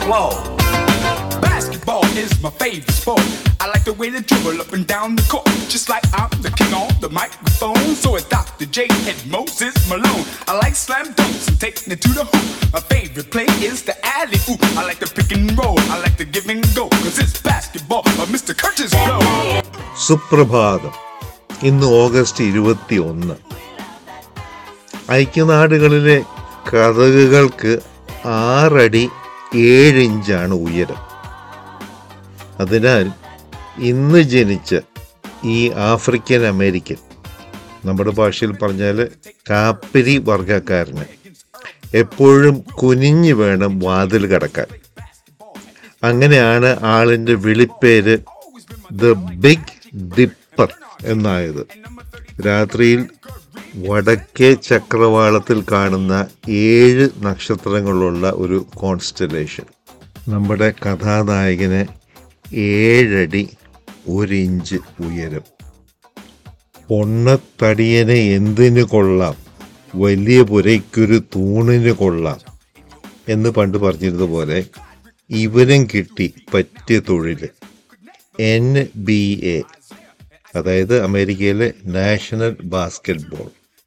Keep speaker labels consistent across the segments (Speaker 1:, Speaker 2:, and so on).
Speaker 1: flow. Basketball is my favorite sport. I like the way they dribble up and down the court, just like I'm the king on the microphone. So is Dr. J and Moses Malone. I like slam dunks and taking it to the hoop. My favorite play is the alley oop. I like the pick and roll. I like the give and go, cause it's basketball. But Mr. Curtis Blow.
Speaker 2: സുപ്രഭാതം ഇന്ന് August ഇരുപത്തി ഒന്ന് ഐക്യനാടുകളിലെ കഥകുകൾക്ക് ആറടി ഏഴിഞ്ചാണ് ഉയരം അതിനാൽ ഇന്ന് ജനിച്ച ഈ ആഫ്രിക്കൻ അമേരിക്കൻ നമ്മുടെ ഭാഷയിൽ പറഞ്ഞാൽ കാപ്പിരി വർഗക്കാരന് എപ്പോഴും കുനിഞ്ഞു വേണം വാതിൽ കടക്കാൻ അങ്ങനെയാണ് ആളിൻ്റെ വിളിപ്പേര് ദ ബിഗ് ഡിപ്പർ എന്നായത് രാത്രിയിൽ വടക്കേ ചക്രവാളത്തിൽ കാണുന്ന ഏഴ് നക്ഷത്രങ്ങളുള്ള ഒരു കോൺസ്റ്റലേഷൻ നമ്മുടെ കഥാനായകന് ഏഴടി ഒരു ഇഞ്ച് ഉയരം പൊണ്ണത്തടിയനെ എന്തിനു കൊള്ളാം വലിയ പുരയ്ക്കൊരു തൂണിന് കൊള്ളാം എന്ന് പണ്ട് പറഞ്ഞിരുന്നതുപോലെ ഇവനും കിട്ടി പറ്റിയ തൊഴിൽ എൻ ബി എ അതായത് അമേരിക്കയിലെ നാഷണൽ ബാസ്കറ്റ് ബോൾ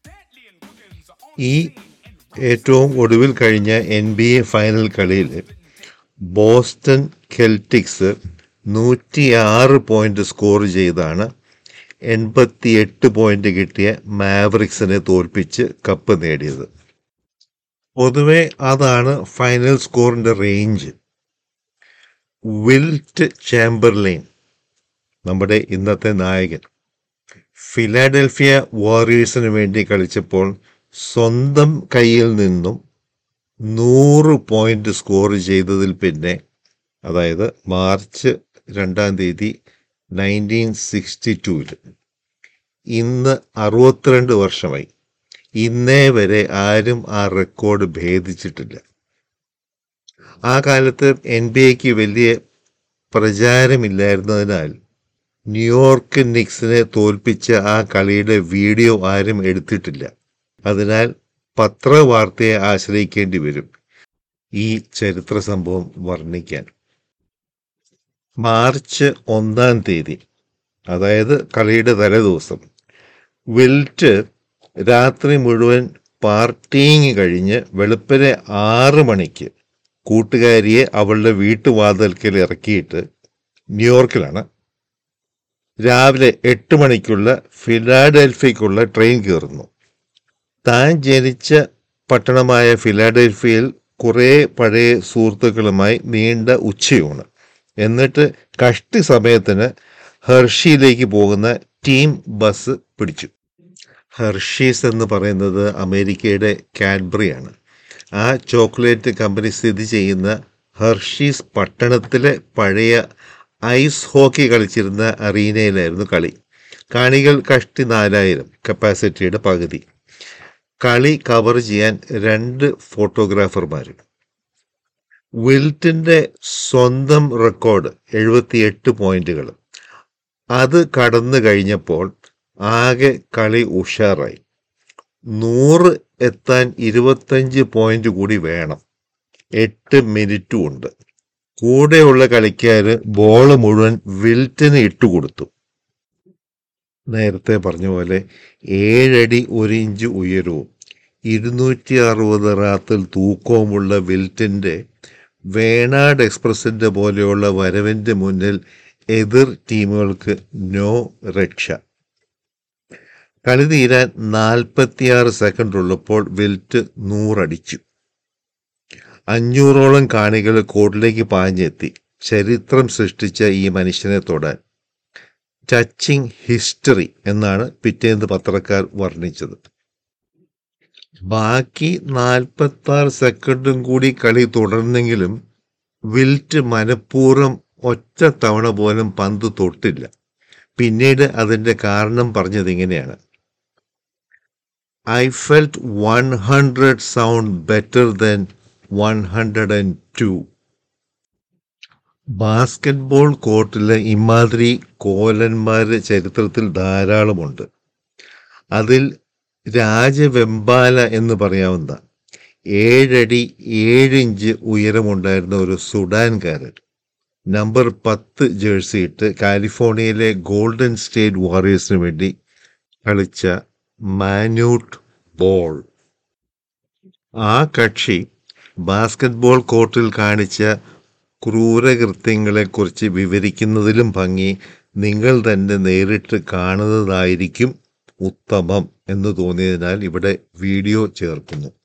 Speaker 2: ഈ ഏറ്റവും ഒടുവിൽ കഴിഞ്ഞ എൻ ബി എ ഫൈനൽ കളിയിൽ ബോസ്റ്റൺ കെൽറ്റിക്സ് നൂറ്റിയാറ് പോയിന്റ് സ്കോർ ചെയ്താണ് എൺപത്തിയെട്ട് പോയിന്റ് കിട്ടിയ മാവറിക്സിനെ തോൽപ്പിച്ച് കപ്പ് നേടിയത് പൊതുവെ അതാണ് ഫൈനൽ സ്കോറിന്റെ റേഞ്ച് വിൽറ്റ് ചാമ്പർലൈൻ നമ്മുടെ ഇന്നത്തെ നായകൻ ഫിലാഡൽഫിയ വാറിയേഴ്സിന് വേണ്ടി കളിച്ചപ്പോൾ സ്വന്തം കയ്യിൽ നിന്നും നൂറ് പോയിന്റ് സ്കോർ ചെയ്തതിൽ പിന്നെ അതായത് മാർച്ച് രണ്ടാം തീയതി നയൻറ്റീൻ സിക്സ്റ്റി ടൂവിൽ ഇന്ന് അറുപത്തിരണ്ട് വർഷമായി ഇന്നേ വരെ ആരും ആ റെക്കോർഡ് ഭേദിച്ചിട്ടില്ല ആ കാലത്ത് എൻ ബി എക്ക് വലിയ പ്രചാരമില്ലായിരുന്നതിനാൽ ന്യൂയോർക്ക് നിക്സിനെ തോൽപ്പിച്ച ആ കളിയുടെ വീഡിയോ ആരും എടുത്തിട്ടില്ല അതിനാൽ പത്രവാർത്തയെ ആശ്രയിക്കേണ്ടി വരും ഈ ചരിത്ര സംഭവം വർണ്ണിക്കാൻ മാർച്ച് ഒന്നാം തീയതി അതായത് കളിയുടെ തലേദിവസം വിൽറ്റ് രാത്രി മുഴുവൻ പാർട്ടിങ് കഴിഞ്ഞ് വെളുപ്പിനെ ആറ് മണിക്ക് കൂട്ടുകാരിയെ അവളുടെ വീട്ടുവാതിൽക്കൽ ഇറക്കിയിട്ട് ന്യൂയോർക്കിലാണ് രാവിലെ എട്ട് മണിക്കുള്ള ഫിലാഡൽഫിയക്കുള്ള ട്രെയിൻ കയറുന്നു താൻ ജനിച്ച പട്ടണമായ ഫിലാഡൽഫിയയിൽ കുറേ പഴയ സുഹൃത്തുക്കളുമായി നീണ്ട ഉച്ചയൂണ് എന്നിട്ട് കഷ്ടി സമയത്തിന് ഹെർഷിയിലേക്ക് പോകുന്ന ടീം ബസ് പിടിച്ചു ഹെർഷീസ് എന്ന് പറയുന്നത് അമേരിക്കയുടെ കാഡ്ബറിയാണ് ആ ചോക്ലേറ്റ് കമ്പനി സ്ഥിതി ചെയ്യുന്ന ഹെർഷീസ് പട്ടണത്തിലെ പഴയ ഐസ് ഹോക്കി കളിച്ചിരുന്ന അറീനയിലായിരുന്നു കളി കാണികൾ കഷ്ടി നാലായിരം കപ്പാസിറ്റിയുടെ പകുതി കളി കവർ ചെയ്യാൻ രണ്ട് ഫോട്ടോഗ്രാഫർമാരും വിൽറ്റിന്റെ സ്വന്തം റെക്കോർഡ് എഴുപത്തിയെട്ട് പോയിന്റുകൾ അത് കടന്നു കഴിഞ്ഞപ്പോൾ ആകെ കളി ഉഷാറായി നൂറ് എത്താൻ ഇരുപത്തഞ്ച് പോയിന്റ് കൂടി വേണം എട്ട് മിനിറ്റും ഉണ്ട് കൂടെയുള്ള കളിക്കാര് ബോള് മുഴുവൻ വിൽറ്റിന് ഇട്ടുകൊടുത്തു നേരത്തെ പറഞ്ഞ പോലെ ഏഴടി ഒരു ഇഞ്ച് ഉയരവും ഇരുന്നൂറ്റി അറുപത് റാത്തിൽ തൂക്കവുമുള്ള വിൽറ്റിന്റെ വേണാട് എക്സ്പ്രസിന്റെ പോലെയുള്ള വരവിന്റെ മുന്നിൽ എതിർ ടീമുകൾക്ക് നോ രക്ഷ കളി തീരാൻ നാൽപ്പത്തിയാറ് സെക്കൻഡ് ഉള്ളപ്പോൾ വിൽറ്റ് നൂറടിച്ചു അഞ്ഞൂറോളം കാണികൾ കോർട്ടിലേക്ക് പാഞ്ഞെത്തി ചരിത്രം സൃഷ്ടിച്ച ഈ മനുഷ്യനെ തൊടാൻ ടച്ചിങ് ഹിസ്റ്ററി എന്നാണ് പിറ്റേന്ന് പത്രക്കാർ വർണ്ണിച്ചത് ബാക്കി നാൽപ്പത്തി ആറ് സെക്കൻഡും കൂടി കളി തുടർന്നെങ്കിലും വിൽറ്റ് മനഃപൂർവ്വം ഒറ്റ തവണ പോലും പന്ത് തൊട്ടില്ല പിന്നീട് അതിന്റെ കാരണം പറഞ്ഞത് ഇങ്ങനെയാണ് I felt one hundred sound better than one hundred and two basketball കോർട്ടിലെ ഇമാതിരി കോലന്മാര് ചരിത്രത്തിൽ ധാരാളമുണ്ട് അതിൽ രാജവെമ്പാല എന്ന് പറയാവുന്ന ഏഴടി ഏഴിഞ്ച് ഉയരമുണ്ടായിരുന്ന ഒരു സുഡാൻകാരൻ നമ്പർ പത്ത് ജേഴ്സി ഇട്ട് കാലിഫോർണിയയിലെ ഗോൾഡൻ സ്റ്റേറ്റ് വാറിയേഴ്സിന് വേണ്ടി കളിച്ച മാന്യൂട്ട് ബോൾ ആ കക്ഷി ബാസ്കറ്റ്ബോൾ കോർട്ടിൽ കാണിച്ച ക്രൂരകൃത്യങ്ങളെക്കുറിച്ച് വിവരിക്കുന്നതിലും ഭംഗി നിങ്ങൾ തന്നെ നേരിട്ട് കാണുന്നതായിരിക്കും ഉത്തമം എന്ന് തോന്നിയതിനാൽ ഇവിടെ വീഡിയോ ചേർക്കുന്നു